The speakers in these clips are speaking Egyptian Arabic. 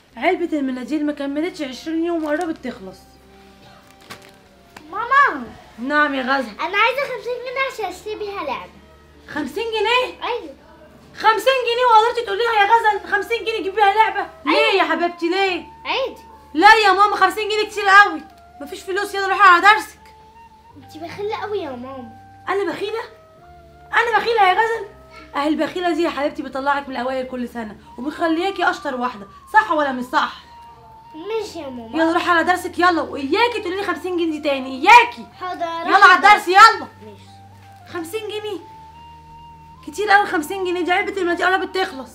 علبة المناديل ما كملتش 20 يوم وقربت تخلص ماما نعم يا غزل انا عايزه 50 جنيه عشان اشتري بيها لعبه 50 جنيه ايوه 50 جنيه وقدرتي تقولي لها يا غزل 50 جنيه جيب بيها لعبة ليه يا حبيبتي ليه عادي لا يا ماما 50 جنيه كتير قوي مفيش فلوس يلا روحي على درسك انت بخيله قوي يا ماما انا بخيله انا بخيله يا غزل اهي البخيله دي يا حبيبتي بتطلعك من الاوائل كل سنه وبتخلياكي اشطر واحده صح ولا مش صح ماشي يا ماما يلا روحي على درسك يلا واياكي تقولي لي 50 جنيه دي تاني اياكي حاضر يلا على الدرس يلا ماشي 50 جنيه كتير قوي 50 جنيه دي علبه المناديل قربت تخلص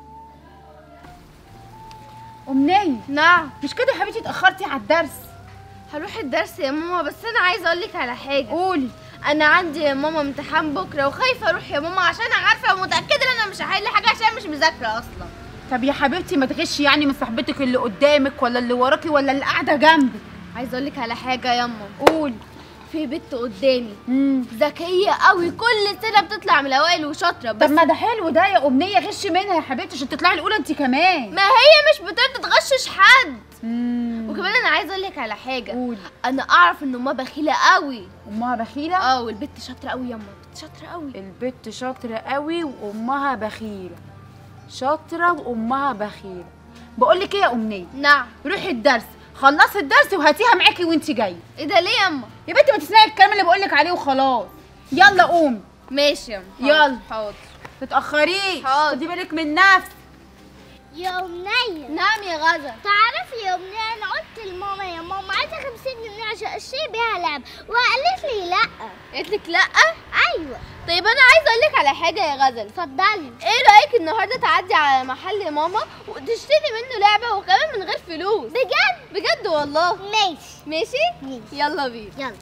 أمنية نعم مش كده يا حبيبتي اتأخرتي على الدرس هروح الدرس يا ماما بس انا عايزه اقول لك على حاجه قولي انا عندي يا ماما امتحان بكره وخايفه اروح يا ماما عشان عارفه ومتاكده ان انا مش هحل حاجه عشان مش مذاكره اصلا طب يا حبيبتي ما تغشي يعني من صاحبتك اللي قدامك ولا اللي وراكي ولا اللي قاعدة جنبك عايزه اقول لك على حاجه يا ماما قولي في بنت قدامي امم ذكيه قوي كل سنه بتطلع من الاوائل وشاطره بس طب ما ده حلو ده يا أمنية غشي منها يا حبيبتي عشان تطلعي الأولى أنت كمان ما هي مش بترضى تغشش حد امم وكمان انا عايزه اقول لك على حاجه قولي انا اعرف ان امها بخيله قوي أمها بخيلة اه والبنت شاطره قوي يا ماما البنت شاطره قوي البت شاطرة قوي وأمها بخيلة شاطرة وأمها بخيلة بقول لك إيه يا أمنية نعم روحي الدرس خلصي الدرس وهاتيها معاكي وانت جايه ايه ده ليه يا اما يا بنتي ما تسمعي الكلام اللي بقول لك عليه وخلاص يلا قومي ماشي يا أما. يلا. حاضر تتأخريش حاضر. خدي بالك من نفسك يا أمنية نعم يا غزل تعرفي يا أمنية أنا قلت لماما يا ماما عايزة 50 جنيه عشان أشتري بيها لعبة وقالت لي لأ قلت لك لا أيوة طيب انا عايزه اقول لك على حاجه يا غزل اتفضلي ايه رايك النهارده تعدي على محل ماما وتشتري منه لعبه وكمان من غير فلوس بجد بجد والله ماشي ماشي ماشي يلا بينا يلا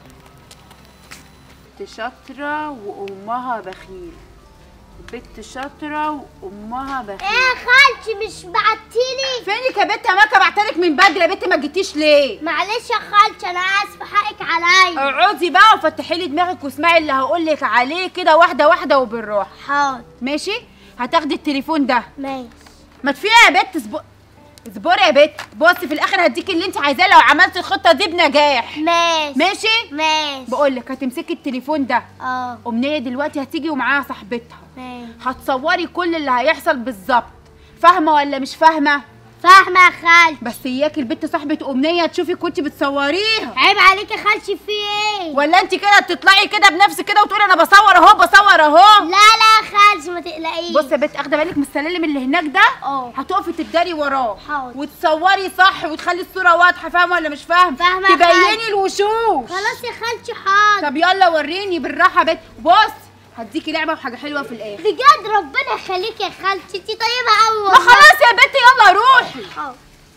بنت شاطرة وأمها بخيلة بنت شاطرة وأمها بخيلة ايه خالتي مش بعتيلي فينك يا بنت ما بعتلك من بدري يا بنت ما جيتيش ليه معلش يا خالتي انا اسفه حقك عليا اقعدي بقى وفتحي لي دماغك واسمعي اللي هقول لك عليه كده واحدة واحدة وبالراحة حاضر ماشي هتاخدي التليفون ده ماشي ما تفيها يا بنت اصبر اصبري يا بنت بصي في الاخر هديكي اللي انت عايزاه لو عملتي الخطه دي بنجاح ماشي ماشي ماشي بقول لك هتمسكي التليفون ده اه امنيه دلوقتي هتيجي ومعاها صاحبتها ماشي هتصوري كل اللي هيحصل بالظبط فاهمه ولا مش فاهمه فاهمه يا خالتي بس اياكي البت صاحبه امنيه تشوفك وانت بتصوريها عيب عليك يا خالتي في ايه ولا انت كده تطلعي كده بنفسك كده وتقولي انا بصور اهو بصور اهو لا لا يا خالتي ما تقلقيش بصي يا بنت اخده بالك من السلالم اللي هناك ده اه هتقفي تبدري وراه حاضر. وتصوري صح وتخلي الصوره واضحه فاهمه ولا مش فاهمه فاهمة يا تبيني خالتي. الوشوش خلاص يا خالتي حاضر طب يلا وريني بالراحه يا بنت بص هديكي لعبه وحاجه حلوه في الاخر بجد ربنا يخليك يا خالتي انتي طيبه قوي ما خلاص يا بنت يلا روحي حاضر.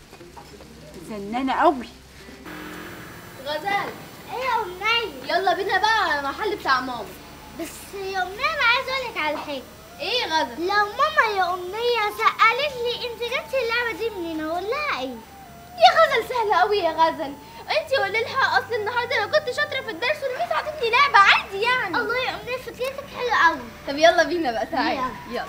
زنانه قوي غزل ايه يا امنيه يلا بينا بقى على المحل بتاع ماما بس يا امنيه انا عايزه اقول لك على حاجه ايه يا غزل لو ماما يا امنيه سالت لي انت جبتي اللعبه دي منين اقول لها ايه يا غزل سهله قوي يا غزل انت قولي لها اصل النهارده انا كنت شاطره في الدرس والميس عطتني لعبه عادي يعني الله يا امنيه فكرتك حلوه قوي طب يلا بينا بقى تعالي يلا. يلا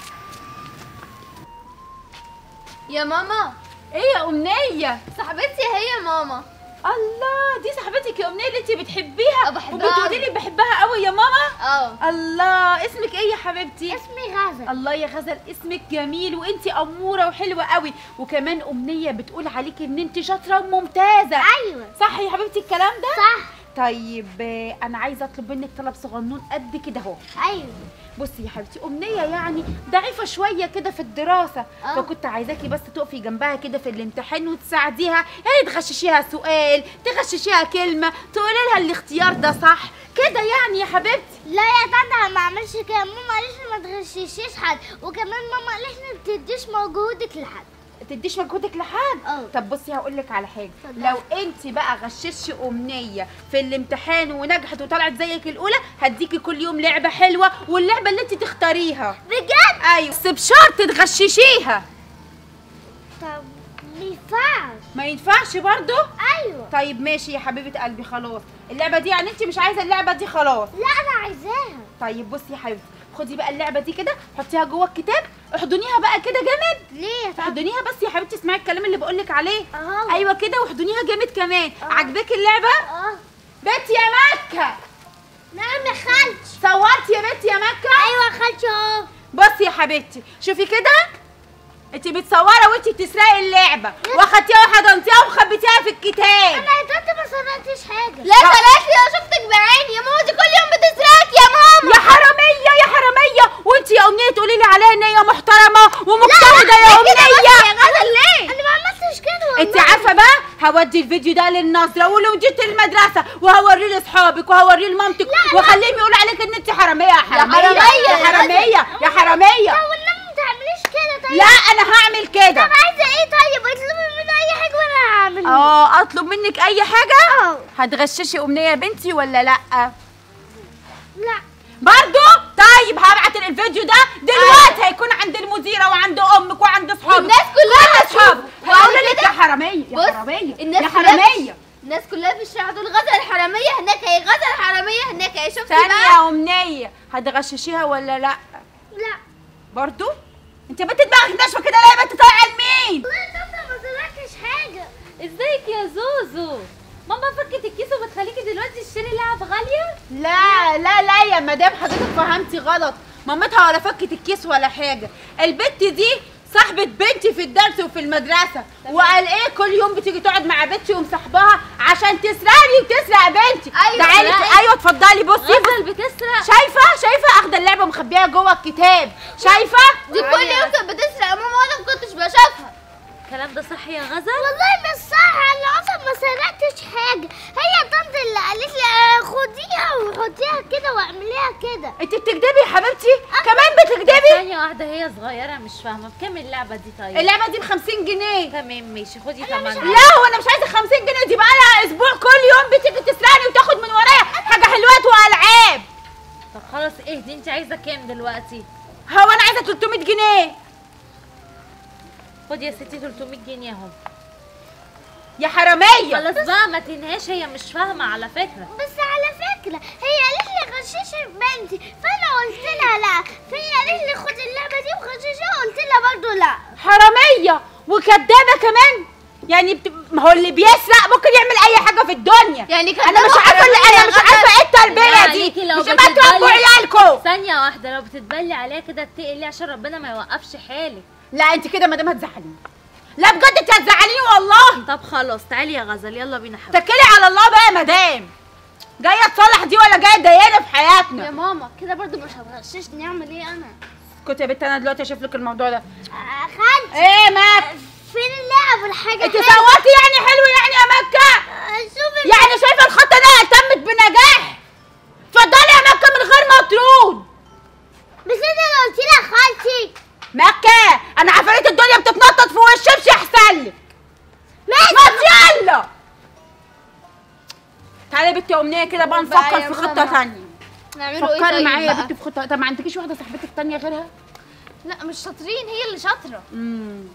يا ماما ايه يا امنيه صاحبتي هي ماما الله دي صاحبتك يا امنيه اللي انت بتحبيها اه، بحبها وبتقولي لي بحبها قوي يا ماما اه الله اسمك ايه يا حبيبتي اسمي غزل الله يا غزل اسمك جميل وانت اموره وحلوه قوي وكمان امنيه بتقول عليكي ان انت شاطره وممتازه ايوه صح يا حبيبتي الكلام ده صح طيب آه، انا عايزه اطلب منك طلب صغنون قد كده اهو ايوه بصي يا حبيبتي امنيه يعني ضعيفه شويه كده في الدراسه اه. فكنت عايزاكي بس تقفي جنبها كده في الامتحان وتساعديها يعني تغششيها سؤال تغششيها كلمه تقولي لها الاختيار ده صح كده يعني يا حبيبتي لا يا طنط انا ما اعملش كده ماما قالت لي ما تغششيش حد وكمان ماما قالت لي ما تديش مجهودك لحد تديش مجهودك لحد اه. طب بصي هقول لك على حاجه اتفضلي. لو انت بقى غششتي امنيه في الامتحان ونجحت وطلعت زيك الاولى هديكي كل يوم لعبه حلوه واللعبه اللي انت تختاريها بجد ايوه بس بشرط تغششيها طب ما ينفعش ما ينفعش برضو ايوه طيب ماشي يا حبيبه قلبي خلاص اللعبه دي يعني انت مش عايزه اللعبه دي خلاص لا انا عايزاها طيب بصي يا حبيبتي خدي بقى اللعبه دي كده حطيها جوه الكتاب احضنيها بقى كده جامد ليه يا طنط احضنيها بس يا حبيبتي اسمعي الكلام اللي بقولك عليه اهو ايوه كده واحضنيها جامد كمان عجباك اللعبه اه بنت يا مكه نعم يا خالتي صورتي يا بنت يا مكه ايوه يا خالتي اهو بصي يا حبيبتي شوفي كده انت متصوره وانت بتسرقي اللعبه واخدتيها وحضنتيها وخبيتيها في الكتاب انا يا طنط ما سرقتش حاجه لا سرقتي انا شفتك بعيني يا ماما دي كل يوم بتسرقك يا ماما يا حراميه يا حراميه وانت يا امنيه تقولي لي عليها ان هي محترمه ومجتهده يا امنيه يا غزل ليه انا ما عملتش كده والله انت عارفه بقى هودي الفيديو ده للنظره ولو جيت المدرسه وهوريه لاصحابك وهوريه لمامتك واخليهم يقولوا عليك ان انت حراميه يا حراميه حرامية يا يا حراميه يا حراميه لا والله ما تعمليش كده طيب لا انا هعمل كده طب عايزه ايه طيب اطلبي مني اي حاجه وانا هعملها اه اطلب منك اي حاجه اه هتغششي امنيه يا بنتي ولا لا لا برضو طيب هبعت الفيديو ده دلوقتي هيكون عند المديره وعند امك وعند اصحابك والناس كلها كل اصحابك هتشوف. وهقول وبعد لك كده- يا حراميه يا بص، حراميه الناس يا كلها حراميه الناس كلها في الشارع تقول غزل الحراميه هناك هي غزل الحراميه هناك هي شفتي ثانيه بقى يا امنيه هتغششيها ولا لا لا برضو انت بنت دماغك ناشفه كده ليه يا بنت طالعه لمين والله يا طنط ما سرقتش حاجه ازيك يا زوزو ماما فكت الكيس وبتخليكي دلوقتي تشتري لعب غاليه لا لا لا يا مدام حضرتك فهمتي غلط مامتها ولا فكت الكيس ولا حاجه البت دي صاحبة بنتي في الدرس وفي المدرسة وقال ايه كل يوم بتيجي تقعد مع بنتي ومصاحباها عشان تسرقني وتسرق بنتي أيوة، تعالي لا. ايوه اتفضلي بصي غزل بتسرق شايفة شايفة اخدة اللعبة مخبيها جوه الكتاب شايفة دي كل يوم كانت بتسرق يا ماما وانا ما كنتش بشوفها الكلام ده صح يا غزل والله مش صح انا اصلا ما سرقتش حاجه هي طنط اللي قالت لي آه، خديها وحطيها كده واعمليها كده انت بتكدبي يا حبيبتي كمان بتكدبي ثانيه واحده هي صغيره مش فاهمه بكام اللعبه دي طيب اللعبة دي ب 50 جنيه تمام ماشي خدي ثمنها لا هو انا مش عايزه 50 جنيه دي بقى لها اسبوع كل يوم بتيجي تسرقني وتاخد من ورايا حاجه حلوات والعاب طب خلاص اهدي انت عايزه كام دلوقتي هو انا عايزه 300 جنيه خدي يا ستي 300 جنيه اهو يا حراميه خلاص بقى ما تنهاش هي مش فاهمه على فكره بس على فكره هي قالت لي غششي بنتي فانا قلت لها لا فهي قالت لي خدي اللعبه دي وغششيها قلت لها برضو لا حراميه وكدابه كمان يعني بت... ما هو اللي بيسرق ممكن يعمل اي حاجه في الدنيا يعني كان انا مش عارفه اللي انا مش عارفه ايه التربيه لا دي عليكي لو مش يبقى تربوا بتتبلي- عيالكم ثانيه واحده لو بتتبلي عليها كده اتقلي عشان ربنا ما يوقفش حالك لا انت كده مدام هتزعليني لا بجد انت هتزعليني والله طب خلاص تعالي يا غزل يلا بينا حبيبتي اتكلي على الله بقى يا مدام جايه تصلح دي ولا جايه تضايقنا في حياتنا يا ماما كده برضو مش هتغششني اعمل ايه انا كنت يا بنت انا دلوقتي اشوف لك الموضوع ده آه، خالتي ايه ماك فين اللعب والحاجه انت حلوة؟ صوتي يعني حلو يعني يا مكه آه، شوفي يعني شايفه الخطه دي تمت بنجاح اتفضلي يا مكه من غير مطرود بس انت اللي قلت لها خالتي مكه انا عفاريت الدنيا بتتنطط في وشي مش احسن لك ما يلا تعالي يا بنتي يا امنيه كده بقى بقى نفكر يا في خطه ماما. ثانيه نعمله ايه فكري طيب معايا يا بقى؟ بنتي في خطه طب ما عندكيش واحده صاحبتك تانية غيرها لا مش شاطرين هي اللي شاطره امم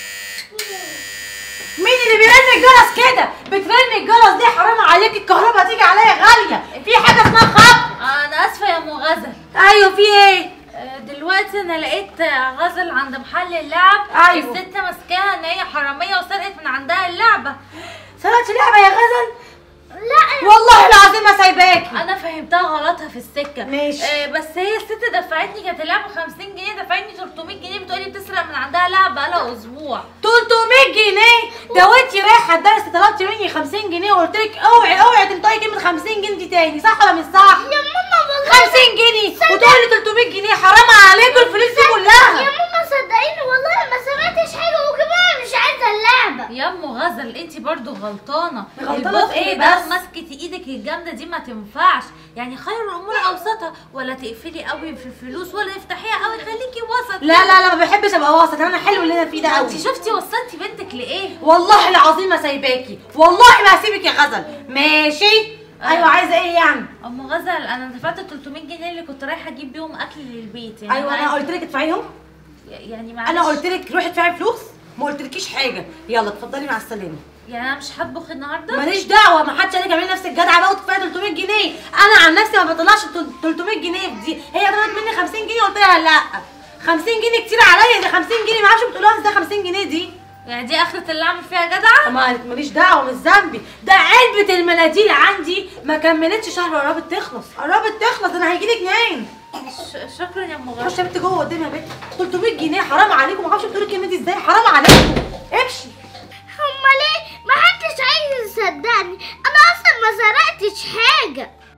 مين اللي بيرن الجرس كده بترن الجرس دي حرام عليك الكهرباء هتيجي عليا غاليه في حاجه اسمها خط انا اسفه يا ام غزل ايوه في ايه آه، دلوقتي انا لقيت آه، غزل عند محل اللعب أيوة. الست ماسكاها ان هي حراميه وسرقت من عندها اللعبه سرقتي لعبه يا غزل لا والله العظيم ما سايباكي انا فهمتها غلطها في السكه ماشي. آه بس هي الست دفعتني كانت اللعبه 50 جنيه دفعتني 300 جنيه بتقولي بتسرق من عندها لعبه بقالها اسبوع 300 جنيه ده وانت رايحه الدرس طلبتي مني 50 جنيه وقلت لك اوعي اوعي تنطقي كلمه 50 جنيه دي تاني صح ولا مش صح؟ يا ماما والله 50 جنيه وتقولي 300 جنيه حرام عليكم الفلوس دي يا كلها ماما صدقيني والله أنا ما سمعتش حاجه وكمان مش عايزه اللعبه يا ام غزل انت برضو غلطانه غلطانة في ايه ده بس؟ مسكتي ايدك الجامده دي ما تنفعش يعني خير الامور اوسطها ولا تقفلي قوي في الفلوس ولا تفتحيها قوي خليكي وسط لا لا لا ما بحبش ابقى وسط انا حلو اللي انا فيه ده انت قوي شفتي وصلتي بنتك لايه والله العظيم ما سايباكي والله ما هسيبك يا غزل ماشي ايوه عايزه ايه يعني ام غزل انا دفعت 300 جنيه اللي كنت رايحه اجيب بيهم اكل للبيت يعني ايوه انا قلت لك ادفعيهم يعني معلش انا قلت لك روحي ادفعي فلوس ما قلتلكيش حاجه يلا اتفضلي مع السلامه يعني انا مش هطبخ النهارده ماليش دعوه ما حدش قال لك اعملي نفسك جدعه بقى وتدفعي 300 جنيه انا عن نفسي ما بطلعش 300 جنيه في دي هي طلبت مني 50 جنيه قلت لها لا 50 جنيه كتير عليا دي 50 جنيه ما اعرفش بتقولوها ازاي 50 جنيه دي يعني دي اخرة اللي اعمل فيها جدعة ما ماليش دعوه مش ذنبي ده علبه المناديل عندي ما كملتش شهر قربت تخلص قربت تخلص انا هيجيلي جنين ش- شكرا يا ام خش غادة يا بنت جوه قدامي يا بنت 300 جنيه حرام عليكم ما اعرفش بتقولوا الكلمه دي ازاي حرام عليكم امشي امال ايه ما حدش عايز يصدقني انا اصلا ما سرقتش حاجه